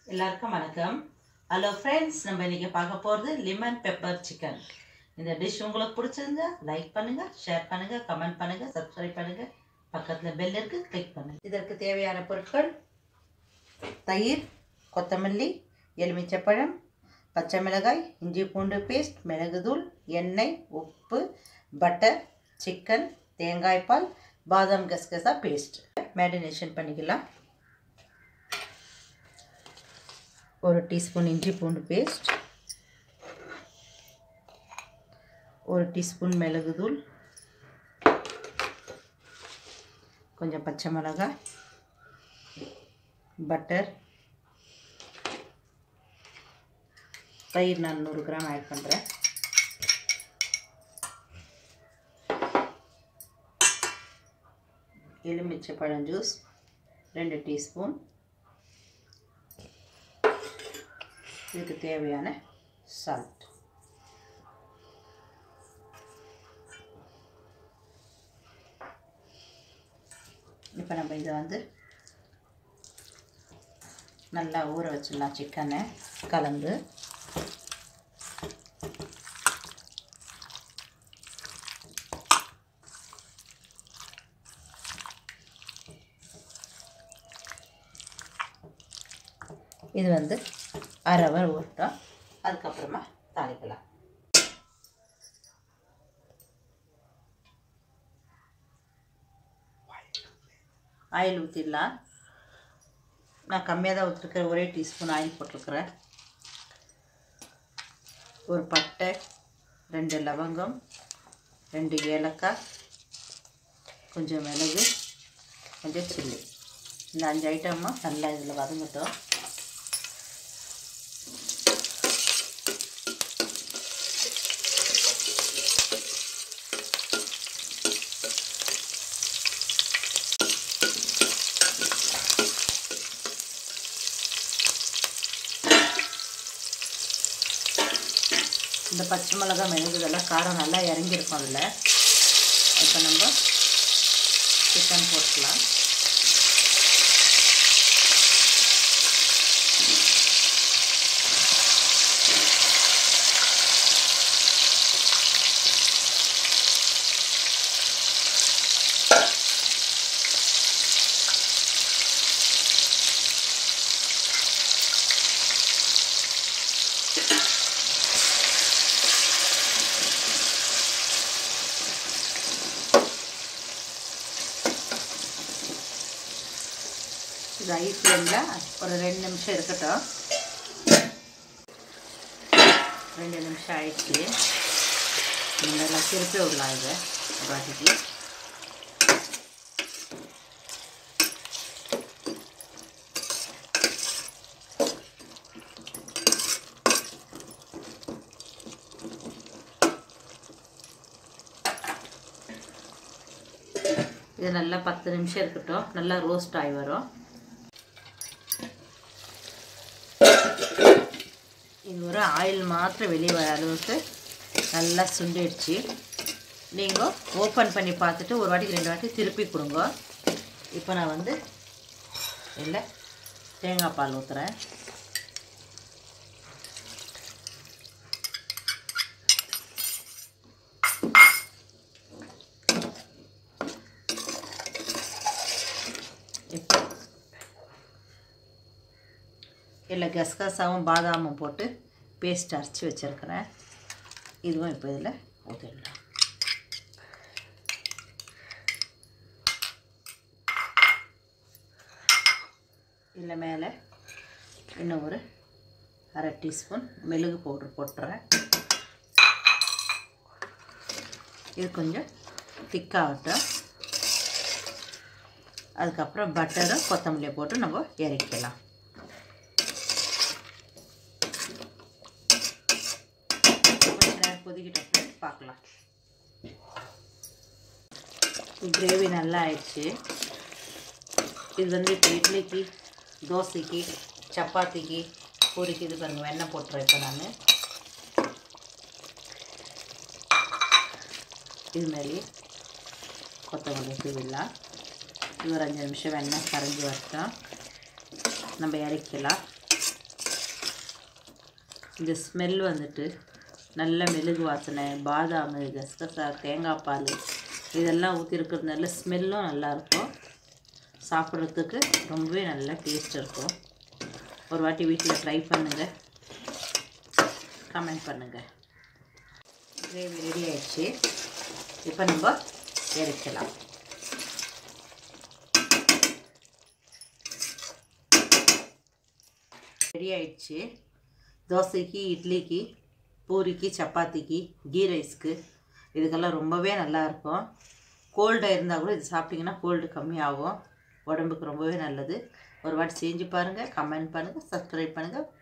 எல்லாருக்கும் வணக்கம் hello friends நம்ம இன்னைக்கு பார்க்க போகிறது லெமன் பெப்பர் சிக்கன் இந்த டிஷ் உங்களுக்கு பிடிச்சிருந்தா லைக் பண்ணுங்க ஷேர் பண்ணுங்க கமெண்ட் பண்ணுங்க சப்ஸ்கிரைப் பண்ணுங்க பக்கத்தில் பெல் இருக்கு கிளிக் பண்ணுங்க இதற்கு தேவையான பொருட்கள் தயிர் கொத்தமல்லி எலுமிச்சப்பழம் பச்சை மிளகாய் இஞ்சி பூண்டு பேஸ்ட் மிளகுதூள் எண்ணெய் உப்பு பட்டர் சிக்கன் தேங்காய் பால் பாதாம் கசகசா பேஸ்ட் மேரினேஷன் பண்ணிக்கலாம் ஒரு டீஸ்பூன் இஞ்சி பூண்டு பேஸ்ட் ஒரு டீஸ்பூன் மிளகுதூள் கொஞ்சம் பச்சை மிளகாய் பட்டர் தயிர் நான் நூறு கிராம் ஆட் பண்ணுறேன் எலுமிச்சை பழம் ஜூஸ் ரெண்டு டீஸ்பூன் இதுக்கு தேவையான சால்ட் இப்போ நம்ம இதை வந்து நல்லா ஊற வச்சிடலாம் சிக்கனை கலந்து இது வந்து அரை ஹவர் ஊறட்டும் அதுக்கப்புறமா தாளிக்கலாம் ஆயில் ஊற்றிடலாம் நான் கம்மியாக தான் ஊற்றிருக்கிறேன் ஒரே டீஸ்பூன் ஆயில் போட்டிருக்கிறேன் ஒரு பட்டை ரெண்டு லவங்கம் ரெண்டு ஏலக்காய் கொஞ்சம் மிளகு கொஞ்சம் சில்லி இந்த அஞ்சு ஐட்டமும் நல்லா இதில் வதங்கட்டும் இந்த பச்சை மிளகா மிளகு இதெல்லாம் காரம் நல்லா இறங்கியிருக்கும் அதில் இப்போ நம்ம சிக்கன் போட்டுக்கலாம் இது ஐ ஃப்ளேமில் ஒரு ரெண்டு நிமிஷம் இருக்கட்டும் ரெண்டு நிமிஷம் ஆயிடுச்சு நல்லா திருப்பி விடலாம் இதை பாட்டிக்கு இது நல்லா பத்து நிமிஷம் இருக்கட்டும் நல்லா ரோஸ்ட் ஆகி வரும் இது ஒரு ஆயில் மாத்திரம் வெளியே வர அளவுக்கு நல்லா சுண்டிடுச்சு நீங்கள் ஓப்பன் பண்ணி பார்த்துட்டு ஒரு வாட்டிக்கு ரெண்டு வாட்டி திருப்பி கொடுங்க இப்போ நான் வந்து இல்லை தேங்காய் பால் ஊற்றுறேன் இப்போ இல்லை கசகசாவும் பாதாமும் போட்டு பேஸ்ட் அரைச்சி வச்சுருக்கிறேன் இதுவும் இப்போ இதில் ஊற்றிடலாம் இதில் மேலே இன்னும் ஒரு அரை டீஸ்பூன் மெழுகு பவுட்ரு போட்டுறேன் இது கொஞ்சம் திக்காகட்டும் அதுக்கப்புறம் பட்டரும் கொத்தமல்லியை போட்டு நம்ம இறக்கலாம் கொதிக்கிட்ட பார்க்கலாம் கிரேவி நல்லா ஆயிடுச்சு இது வந்து இப்போ இட்லிக்கு தோசைக்கு சப்பாத்திக்கு பூரிக்கு இது பாருங்கள் வெண்ணெய் போட்டுறேன் இப்போ நான் இது மாதிரி கொத்தமல்லி தூவிடலாம் இது ஒரு அஞ்சு நிமிஷம் வெண்ணெய் கரைஞ்சி வரட்டும் நம்ம இறக்கலாம் இந்த ஸ்மெல் வந்துட்டு நல்ல மெழுகு வாசனை பாதாம் கசகசா தேங்காய் பால் இதெல்லாம் ஊற்றிருக்கிறதுனால ஸ்மெல்லும் நல்லாயிருக்கும் சாப்பிட்றதுக்கு ரொம்பவே நல்ல டேஸ்ட் இருக்கும் ஒரு வாட்டி வீட்டில் ட்ரை பண்ணுங்கள் கமெண்ட் பண்ணுங்கள் கிரேவி ரெடி ஆயிடுச்சு இப்போ நம்ம இறக்கலாம் ரெடி ஆயிடுச்சு தோசைக்கு இட்லிக்கு பூரிக்கு சப்பாத்திக்கு கீ ரைஸ்க்கு இதுக்கெல்லாம் ரொம்பவே நல்லாயிருக்கும் கோல்டாக இருந்தால் கூட இது சாப்பிட்டிங்கன்னா கோல்டு கம்மியாகும் உடம்புக்கு ரொம்பவே நல்லது ஒரு வாட்டி செஞ்சு பாருங்கள் கமெண்ட் பண்ணுங்கள் சப்ஸ்கிரைப் பண்ணுங்கள்